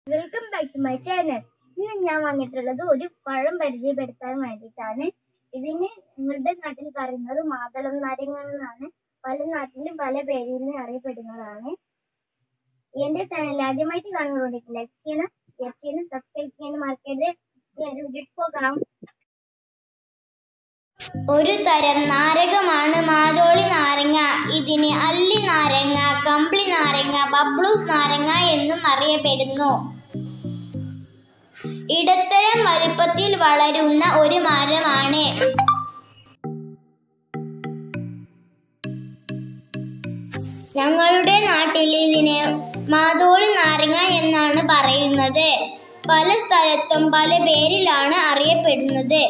welcome back to my channel ഇന്ന് ഞാൻ വന്നിട്ടുള്ളത് ഒരു പഴം പരിചയപ്പെടുത്താൻ വേണ്ടിയിട്ടാണ് ഇതിന് നിങ്ങളുടെ നാട്ടിൽ പറയുന്നത് മാതളം നാരങ്ങ എന്നാണ് പല നാട്ടിലും പല പേരിൽ അറിയപ്പെടുന്നതാണ് എന്റെ ചാനൽ ആദ്യമായിട്ട് കാണുന്നതുകൊണ്ട് ലൈക്ക് ചെയ്യണം ഷെയർ ചെയ്യണം സബ്സ്ക്രൈബ് ചെയ്യാനും മറക്കരുത് വീഡിയോ പോകാം ഒരു തരം നാരകമാണ് മാതോളി നാരങ്ങ ഇതിന് അല്ലി നാരങ്ങ കമ്പിളി നാരങ്ങ ബബ്ലൂസ് നാരങ്ങ എന്നും അറിയപ്പെടുന്നു ഇടത്തരം വലിപ്പത്തിൽ വളരുന്ന ഒരു മരമാണ് ഞങ്ങളുടെ നാട്ടിൽ ഇതിന് മാതോളി നാരങ്ങ എന്നാണ് പറയുന്നത് പല സ്ഥലത്തും പല പേരിലാണ് അറിയപ്പെടുന്നത്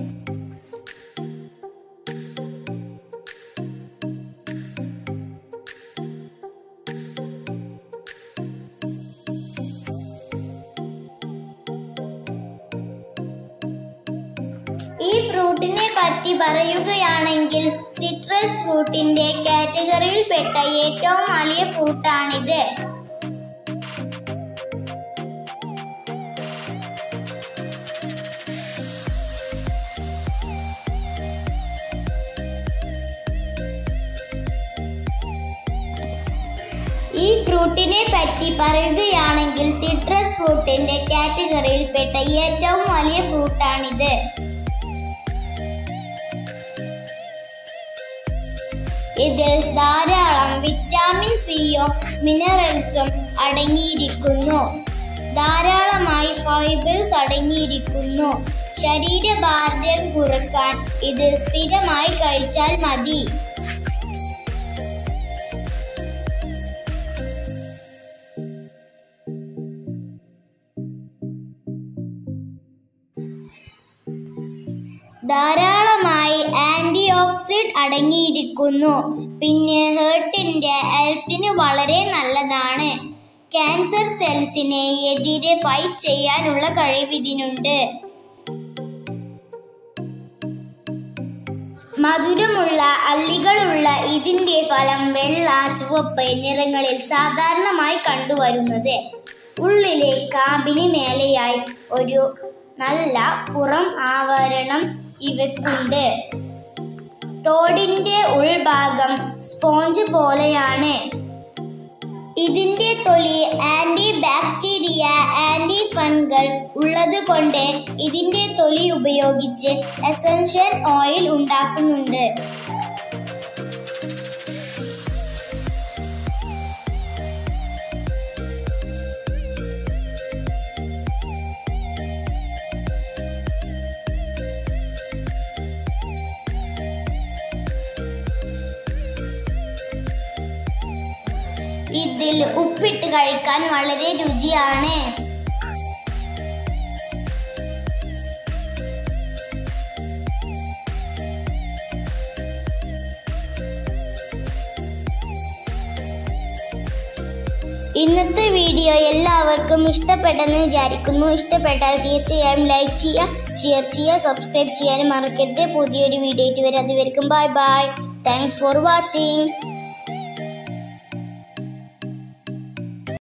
ഈ ഫ്രൂട്ടിനെ പറ്റി പറയുകയാണെങ്കിൽ സിട്രസ് ഫ്രൂട്ടിന്റെ കാറ്റഗറിയിൽപ്പെട്ട ഏറ്റവും വലിയ ഫ്രൂട്ടാണിത് ഈ ഫ്രൂട്ടിനെ പറ്റി പറയുകയാണെങ്കിൽ സിട്രസ് ഫ്രൂട്ടിന്റെ കാറ്റഗറിയിൽപ്പെട്ട ഏറ്റവും വലിയ ഫ്രൂട്ടാണിത് ഇതിൽ ധാരാളം വിറ്റാമിൻ സിയും മിനറൽസും അടങ്ങിയിരിക്കുന്നു ധാരാളമായി ഫൈബേഴ്സ് അടങ്ങിയിരിക്കുന്നു ശരീരഭാരം കുറക്കാൻ ഇത് സ്ഥിരമായി കഴിച്ചാൽ മതി ധാരാളമായി ആന്റി ഓക്സിഡ് അടങ്ങിയിരിക്കുന്നു പിന്നെ ഹേർട്ടിന്റെ ഹെൽത്തിന് വളരെ നല്ലതാണ് ക്യാൻസർ സെൽസിനെ എതിരെ ഫൈറ്റ് ചെയ്യാനുള്ള കഴിവിതിനുണ്ട് മധുരമുള്ള അല്ലികളുള്ള ഇതിന്റെ ഫലം വെള്ള ചുവപ്പ് നിറങ്ങളിൽ സാധാരണമായി കണ്ടുവരുന്നത് ഉള്ളിലെ കാമ്പിന് മേലെയായി ഒരു നല്ല പുറം ആവരണം ഇവക്കുണ്ട് തോടിന്റെ ഉൾഭാഗം സ്പോഞ്ച് പോലെയാണ് ഇതിന്റെ തൊലി ആന്റി ബാക്ടീരിയ ആന്റി ഫംഗൽ ഉള്ളത് കൊണ്ട് ഇതിന്റെ തൊലി ഉപയോഗിച്ച് എസൻഷ്യൽ ഓയിൽ ഉണ്ടാക്കുന്നുണ്ട് ഇതിൽ ഉപ്പിട്ട് കഴിക്കാൻ വളരെ രുചിയാണ് ഇന്നത്തെ വീഡിയോ എല്ലാവർക്കും ഇഷ്ടപ്പെട്ടെന്ന് വിചാരിക്കുന്നു ഇഷ്ടപ്പെട്ടാൽ തീർച്ചയായും ലൈക്ക് ചെയ്യുക ഷെയർ ചെയ്യുക സബ്സ്ക്രൈബ് ചെയ്യാനും മറക്കരുത് പുതിയൊരു വീഡിയോ ആയിട്ട് വരാതെ വരും bye bye thanks for watching